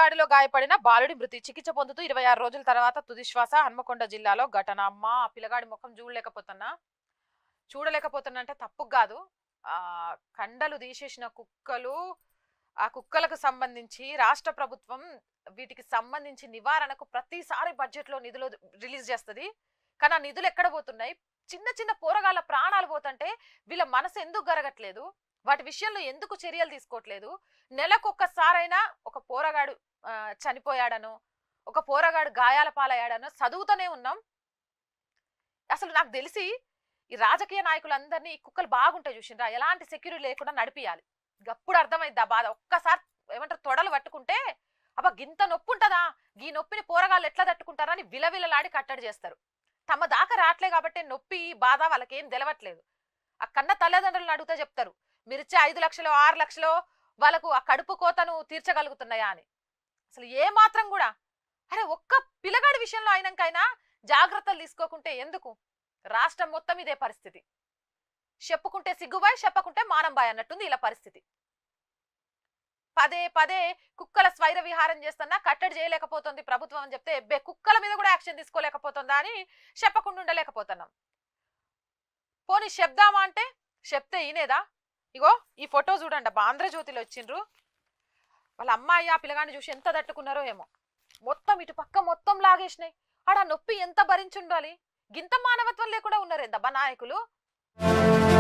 దాడిలో గాయపడిన బాలుడి మృతి చికిత్స పొందుతూ ఇరవై ఆరు రోజుల తర్వాత తుదిశ్వాస హన్మకొండ జిల్లాలో ఘటన అమ్మ ఆ పిల్లగాడి ముఖం చూడలేకపోతున్నా చూడలేకపోతున్నా అంటే తప్పు కాదు ఆ కండలు తీసేసిన కుక్కలు ఆ కుక్కలకు సంబంధించి రాష్ట్ర ప్రభుత్వం వీటికి సంబంధించి నివారణకు ప్రతిసారి బడ్జెట్ లో నిధులు రిలీజ్ చేస్తుంది కానీ ఆ నిధులు ఎక్కడ పోతున్నాయి చిన్న చిన్న పోరగాళ్ళ ప్రాణాలు పోతుంటే వీళ్ళ మనసు ఎందుకు గరగట్లేదు వాటి విషయంలో ఎందుకు చర్యలు తీసుకోవట్లేదు నెలకు ఒక్కసారైనా ఒక పోరగాడు ఆ, చనిపోయాడనో ఒక పోరగాడు గాయాల పాలయ్యాడనో చదువుతూనే ఉన్నాం అసలు నాకు తెలిసి ఈ రాజకీయ నాయకులందరినీ ఈ కుక్కలు బాగుంటాయి చూసిండ్రా ఎలాంటి సెక్యూరిటీ లేకుండా నడిపియాలి గప్పుడు అర్థమైంది ఆ బాధ ఒక్కసారి ఏమంటారు తొడలు పట్టుకుంటే అబ్బా గింత నొప్పి ఉంటుందా ఈ నొప్పిని పోరగాళ్ళు ఎట్లా తట్టుకుంటారని విలవిలలాడి కట్టడి చేస్తారు తమ దాకా రావట్లే కాబట్టి నొప్పి బాధ వాళ్ళకేం తెలవట్లేదు ఆ కన్న తల్లిదండ్రులను అడిగితే చెప్తారు మీరు ఇచ్చే ఐదు లక్షలు ఆరు లక్షలు వాళ్ళకు ఆ కడుపు కోతను తీర్చగలుగుతున్నాయా అని అసలు ఏ మాత్రం కూడా అరే ఒక్క పిల్లగాడి విషయంలో అయినాకైనా జాగ్రత్తలు తీసుకోకుంటే ఎందుకు రాష్ట్రం మొత్తం ఇదే పరిస్థితి చెప్పుకుంటే సిగ్గుబాయ్ చెప్పకుంటే మానంబాయ్ అన్నట్టుంది ఇలా పరిస్థితి పదే పదే కుక్కల స్వైర విహారం చేస్తున్నా కట్టడి చేయలేకపోతుంది ప్రభుత్వం అని చెప్తే ఎబ్బే కుక్కల మీద కూడా యాక్షన్ తీసుకోలేకపోతుందా అని చెప్పకుండా ఉండలేకపోతున్నాం పోనీ చెప్దామా అంటే చెప్తే ఈనేదా ఇగో ఈ ఫోటో చూడండి అబ్బా ఆంధ్రజ్యోతిలో వచ్చిండ్రు వాళ్ళ అమ్మాయి ఆ పిల్లగాన్ని చూసి ఎంత తట్టుకున్నారో ఏమో మొత్తం ఇటు పక్క మొత్తం లాగేసినాయి ఆడ నొప్పి ఎంత భరించుండాలి గింత మానవత్వం లేకుండా ఉన్నారు ఏందబ్బా నాయకులు